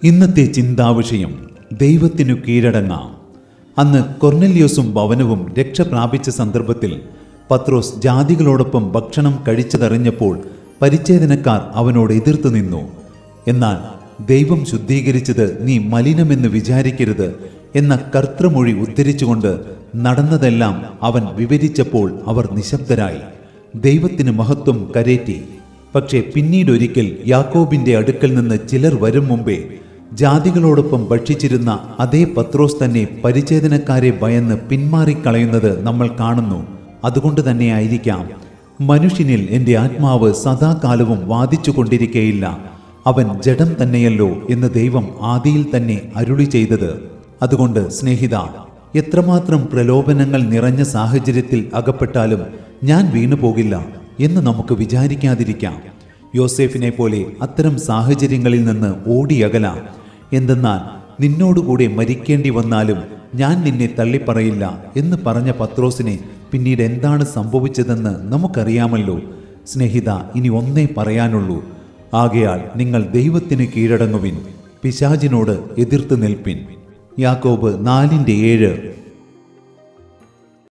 ഇന്നത്തെ ചിന്താവിഷയം ദൈവത്തിനു കീഴടങ്ങാം അന്ന് കൊർനെല്യോസും ഭവനവും രക്ഷ പ്രാപിച്ച സന്ദർഭത്തിൽ പത്രോസ് ജാതികളോടൊപ്പം ഭക്ഷണം കഴിച്ചതറിഞ്ഞപ്പോൾ പരിച്ഛേദനക്കാർ അവനോട് എതിർത്തു നിന്നു എന്നാൽ ദൈവം ശുദ്ധീകരിച്ചത് നീ മലിനമെന്ന് വിചാരിക്കരുത് എന്ന കർത്തൃമൊഴി ഉദ്ധരിച്ചുകൊണ്ട് നടന്നതെല്ലാം അവൻ വിവരിച്ചപ്പോൾ അവർ നിശബ്ദരായി ദൈവത്തിന് മഹത്വം കരേറ്റി പക്ഷേ പിന്നീടൊരിക്കൽ യാക്കോബിന്റെ അടുക്കൽ നിന്ന് ചിലർ വരും മുമ്പേ ജാതികളോടൊപ്പം ഭക്ഷിച്ചിരുന്ന അതേ പത്രോസ് തന്നെ പരിച്ഛേദനക്കാരെ ഭയന്ന് പിന്മാറിക്കളയുന്നത് നമ്മൾ കാണുന്നു അതുകൊണ്ട് തന്നെ ആയിരിക്കാം മനുഷ്യനിൽ എൻ്റെ ആത്മാവ് സദാകാലവും വാദിച്ചു കൊണ്ടിരിക്കയില്ല അവൻ ജഡം തന്നെയല്ലോ എന്ന് ദൈവം ആദിയിൽ തന്നെ അരുളി ചെയ്തത് അതുകൊണ്ട് സ്നേഹിത എത്രമാത്രം പ്രലോഭനങ്ങൾ നിറഞ്ഞ സാഹചര്യത്തിൽ അകപ്പെട്ടാലും ഞാൻ വീണു പോകില്ല എന്ന് നമുക്ക് വിചാരിക്കാതിരിക്കാം യോസേഫിനെ പോലെ അത്തരം സാഹചര്യങ്ങളിൽ നിന്ന് ഓടിയകലാം എന്തെന്നാൽ നിന്നോടുകൂടെ മരിക്കേണ്ടി വന്നാലും ഞാൻ നിന്നെ തള്ളിപ്പറയില്ല എന്ന് പറഞ്ഞ പത്രോസിനെ പിന്നീട് എന്താണ് സംഭവിച്ചതെന്ന് നമുക്കറിയാമല്ലോ സ്നേഹിത ഇനി ഒന്നേ പറയാനുള്ളൂ ആകയാൽ നിങ്ങൾ ദൈവത്തിന് കീഴടങ്ങുവിൻ പിശാചിനോട് എതിർത്ത് നിൽപ്പിൻ യാക്കോബ് നാലിൻ്റെ ഏഴ്